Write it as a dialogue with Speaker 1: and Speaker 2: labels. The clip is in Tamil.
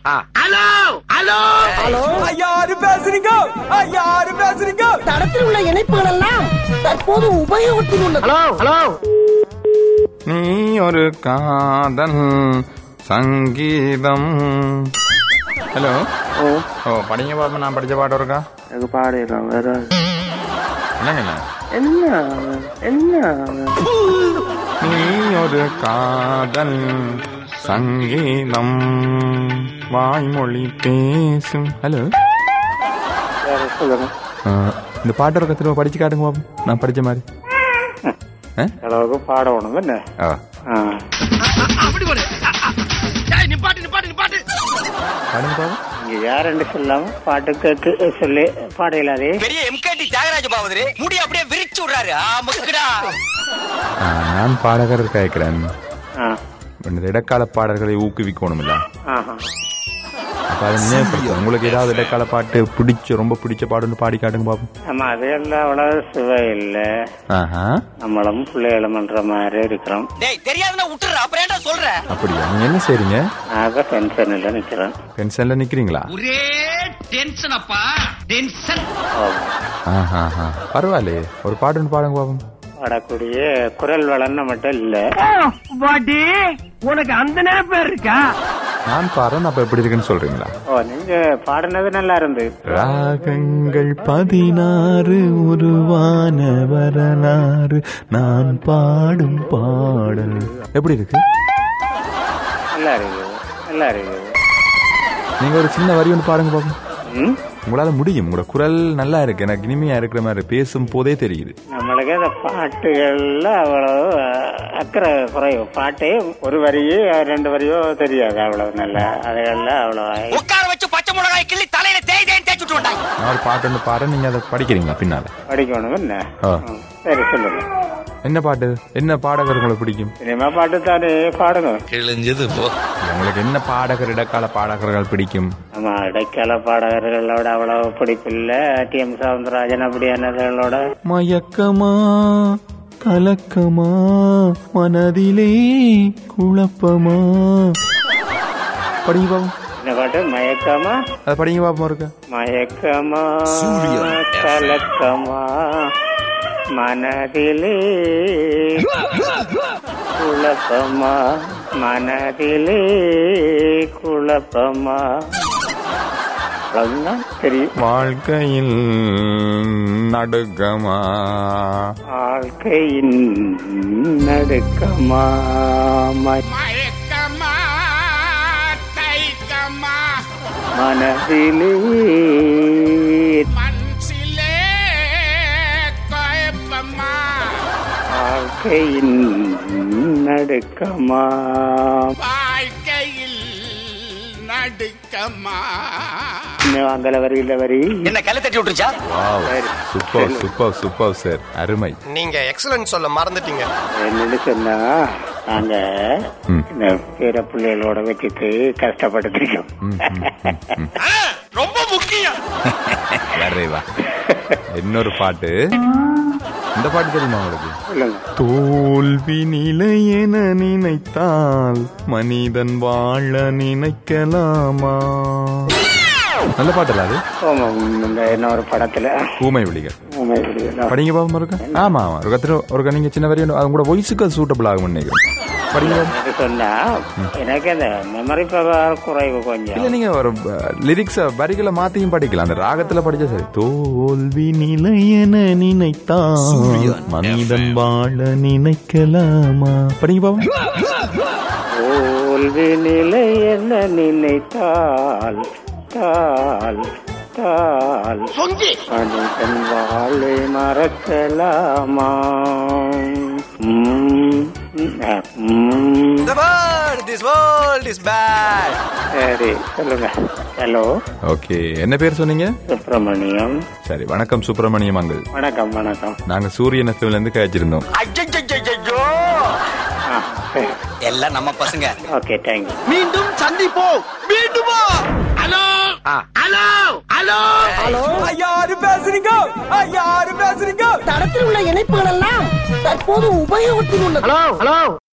Speaker 1: ஹலோ ஹலோ
Speaker 2: ஹலோ
Speaker 3: யாரு பேசுறீங்க யாரு பேசுறீங்க
Speaker 2: தடத்தில் உள்ள இணைப்புகள் எல்லாம் தற்போது உபயோகத்தில் உள்ளது
Speaker 1: ஹலோ ஹலோ
Speaker 4: நீ ஒரு காதல் சங்கீதம் ஹலோ ஓ படிங்க பாப்பா நான் படிச்ச பாட்டு இருக்கா
Speaker 5: எனக்கு பாடிடலாம் வேற
Speaker 4: என்னங்க
Speaker 5: என்ன என்ன
Speaker 4: நீ ஒரு காதல் சங்கீதம் வாய்மொழி பேசும் ஹலோ
Speaker 5: வேற சொல்லுங்க
Speaker 4: இந்த பாட்டு இருக்க திரும்ப படிச்சு காட்டுங்க பாப்போம் நான் படிச்ச மாதிரி ஆ?
Speaker 5: அளவுக்கு பாடணும் என்ன
Speaker 4: ஆ.
Speaker 5: ஆ.
Speaker 1: அப்படி போடு டேய் நிப்பாட்டு நிப்பாட்டு நிப்பாட்டு
Speaker 4: பாடுங்க பாப்போம்
Speaker 5: இங்க யாருன்னு சொல்லாம பாட்டு கேக்கு சொல்லி பாடையிலாதே
Speaker 6: பெரிய எம்கேடி தியாகராஜ பாவதரு முடி அப்படியே விரிச்சு விடுறாரு ஆமுக்குடா
Speaker 4: ஆ, நான் பாடகர் கேட்கிறேன்
Speaker 5: ஆ
Speaker 4: இந்த இடைக்கால பாடல்களை ஊக்குவிக்கணும் இல்ல
Speaker 5: ஆஹா
Speaker 4: அப்ப அதை நினைவுபடுத்தும் உங்களுக்கு ஏதாவது இடைக்கால பாட்டு பிடிச்ச ரொம்ப பிடிச்ச பாடுன்னு பாடி காட்டுங்க பாப்போம்
Speaker 5: ஆமா அது எல்லாம் அவ்வளவு சுவை இல்ல
Speaker 4: ஆஹா
Speaker 5: நம்மளும் பிள்ளைகளும் பண்ற மாதிரி இருக்கிறோம்
Speaker 6: டேய் தெரியாதுன்னா விட்டுற அப்புறம் ஏன்டா சொல்ற
Speaker 4: அப்படியா நீங்க என்ன செய்றீங்க
Speaker 5: நாக டென்ஷன்ல நிக்கிறோம்
Speaker 4: பென்ஷன்ல நிக்கிறீங்களா
Speaker 1: ஒரே டென்ஷன் அப்பா டென்ஷன்
Speaker 4: ஆஹா ஆஹா பரவாயில்லையே ஒரு பாடுன்னு பாடுங்க பாப்போம்
Speaker 5: பாடக்கூடிய குரல் வளர்ன மட்டும் இல்ல
Speaker 1: பாட்டி உனக்கு அந்த நேரம் இருக்கா
Speaker 4: நான் பாடுறேன் அப்ப எப்படி இருக்குன்னு சொல்றீங்களா
Speaker 5: ஓ நீங்க பாடினது நல்லா இருந்து
Speaker 4: ராகங்கள் பதினாறு உருவான வரலாறு நான் பாடும் பாடல் எப்படி இருக்கு
Speaker 5: நல்லா இருக்குது நல்லா இருக்குது
Speaker 4: நீங்க ஒரு சின்ன வரி ஒன்று பாடுங்க பாப்போம்
Speaker 5: ம்
Speaker 4: உங்களால முடியும் உங்களோட குரல் நல்லா இருக்கு எனக்கு இனிமையா இருக்கிற மாதிரி பேசும் போதே தெரியுது
Speaker 5: நம்மளுக்கு அந்த பாட்டுகள்ல அவ்வளவு அக்கறை குறைவு பாட்டே ஒரு வரியோ ரெண்டு வரியோ தெரியாது அவ்வளவு நல்லா அதுகள்ல அவ்வளவு
Speaker 6: உட்கார வச்சு பச்சை மிளகாய் கிள்ளி தலையில தேய் தேய் தேய்ச்சி விட்டு வந்தாங்க
Speaker 4: நான் ஒரு பாட்டு ஒன்று பாடுறேன் நீங்க அதை படிக்கிறீங்களா பின்னால
Speaker 5: படிக்கணும் என்ன
Speaker 4: ஆ.
Speaker 5: ம், சரி சொல்லுங்க
Speaker 4: என்ன பாட்டு என்ன பாடகர் உங்களுக்கு பிடிக்கும்
Speaker 5: சினிமா பாட்டு தானே பாடுங்க
Speaker 4: உங்களுக்கு என்ன பாடகர் இடைக்கால பாடகர்கள் பிடிக்கும்
Speaker 5: நம்ம இடைக்கால பாடகர்களோட அவ்வளவு பிடிப்பில்ல டி எம் சவுந்தரராஜன் அப்படியானவர்களோட
Speaker 4: மயக்கமா கலக்கமா மனதிலே குழப்பமா படிங்க பாப்போம்
Speaker 5: இந்த பாட்டு மயக்கமா
Speaker 4: அதை படிங்க பாப்போம் இருக்க
Speaker 5: மயக்கமா கலக்கமா மனதிலே குழப்பமா மனதிலே குழப்பமா அவ்வளவுதான் தெரியும்
Speaker 4: வாழ்க்கையில் நடுக்கமா
Speaker 5: வாழ்க்கையின் நடுக்கமா ம-
Speaker 1: மயக்கமா தைக்கமா
Speaker 5: மனதிலே
Speaker 1: மனசிலே குழப்பமா
Speaker 5: வாழ்க்கையின் நடுக்கமா
Speaker 1: வாழ்க்கையில் நடுக்கமா
Speaker 5: இன்னும் அங்கல வரி இல்ல வரி
Speaker 6: என்ன கல்ல தட்டி விட்டுருச்சா
Speaker 4: சூப்பர் சூப்பர் சூப்பர் சார் அருமை
Speaker 7: நீங்க எக்ஸலன்ட் சொல்ல மறந்துட்டீங்க
Speaker 5: என்னன்னு சொன்னா நாங்க
Speaker 4: ம்.
Speaker 5: இந்த பேர பிள்ளைகளோட வச்சுட்டு கஷ்டப்பட்டு இருக்கோம்
Speaker 4: ம், ம், ம், ம்.
Speaker 1: ரொம்ப முக்கியம்
Speaker 4: வர்றேவா இன்னொரு பாட்டு இந்த பாட்டு தெரியுமா உங்களுக்கு
Speaker 5: சொல்லுங்க
Speaker 4: தோல்வி நிலை என நினைத்தால் மனிதன் வாழ நினைக்கலாமா நல்ல பாட்டல அது
Speaker 5: ஆமாம் இந்த இன்னொரு படத்துல
Speaker 4: ஊமை விழிகள்
Speaker 5: உண்மை புரியுதா?
Speaker 4: படிங்க பாப்போம் இருக்கா ஆமா ஆமா ஒரு கத்திர ஒரு நீங்க சின்ன வரையும் அது கூட வயசுக்கு அது சூட்டபிள் ஆகும் நினைக்கிறேன் படிங்க பாப்போம்.
Speaker 5: எனக்கு சொன்னா எனக்கு அந்த மெமரி பவர் குறைவு கொஞ்சம்
Speaker 4: இல்ல நீங்க ஒரு லிரிக்ஸ வரிகளை மாத்தியும் படிக்கலாம் அந்த ராகத்துல படிச்சா சரி தோல்வி நிலை என நினைத்தான் மனிதன் வாழ நினைக்கலாமா படிங்க பாப்போம்
Speaker 5: தோல்வி நிலை என்ன நினைத்தால் தால் தால் மனிதன் வாழை மறக்கலாமா ம், ம்,
Speaker 7: The world, this world is bad.
Speaker 5: சரி சொல்லுங்க ஹலோ
Speaker 4: ஓகே என்ன பேர் சொன்னீங்க
Speaker 5: சுப்பிரமணியம்
Speaker 4: சரி வணக்கம் சுப்பிரமணியம் அங்கிள்
Speaker 5: வணக்கம் வணக்கம்
Speaker 4: நாங்க சூரியன் எஃப்எம்ல இருந்து கழிச்சிருந்தோம்
Speaker 6: ஐயோ
Speaker 5: ஆ சரி
Speaker 6: எல்லாம் நம்ம பசங்க
Speaker 5: ஓகே தேங்க்யூ
Speaker 1: மீண்டும் சந்திப்போம் மீண்டுமா ஹலோ ஹலோ ஹலோ
Speaker 2: ஹலோ
Speaker 3: யாரு பேசுறீங்க யாரு பேசுறீங்க
Speaker 2: தடத்தில் உள்ள இணைப்புகள் எல்லாம் தற்போது உபயோகத்தில் உள்ளது
Speaker 1: ஹலோ ஹலோ